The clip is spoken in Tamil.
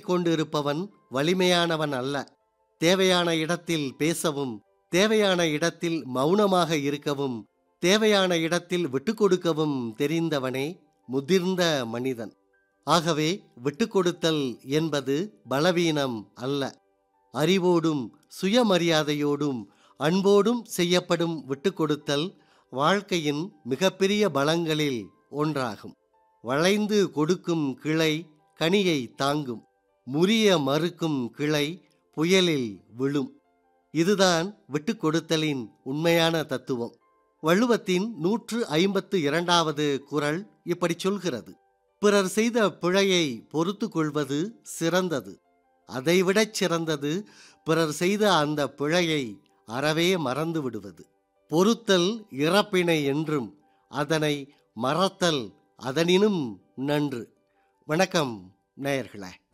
கொண்டிருப்பவன் வலிமையானவன் அல்ல தேவையான இடத்தில் பேசவும் தேவையான இடத்தில் மௌனமாக இருக்கவும் தேவையான இடத்தில் விட்டுக்கொடுக்கவும் தெரிந்தவனே முதிர்ந்த மனிதன் ஆகவே விட்டுக்கொடுத்தல் என்பது பலவீனம் அல்ல அறிவோடும் சுயமரியாதையோடும் அன்போடும் செய்யப்படும் விட்டுக்கொடுத்தல் வாழ்க்கையின் மிகப்பெரிய பலங்களில் ஒன்றாகும் வளைந்து கொடுக்கும் கிளை கனியை தாங்கும் முறிய மறுக்கும் கிளை புயலில் விழும் இதுதான் விட்டுக்கொடுத்தலின் உண்மையான தத்துவம் வள்ளுவத்தின் நூற்று ஐம்பத்து இரண்டாவது குறள் இப்படி சொல்கிறது பிறர் செய்த பிழையை பொறுத்து கொள்வது சிறந்தது அதைவிடச் சிறந்தது பிறர் செய்த அந்த பிழையை அறவே மறந்து விடுவது பொறுத்தல் இறப்பினை என்றும் அதனை மறத்தல் அதனினும் நன்று வணக்கம் நேயர்களே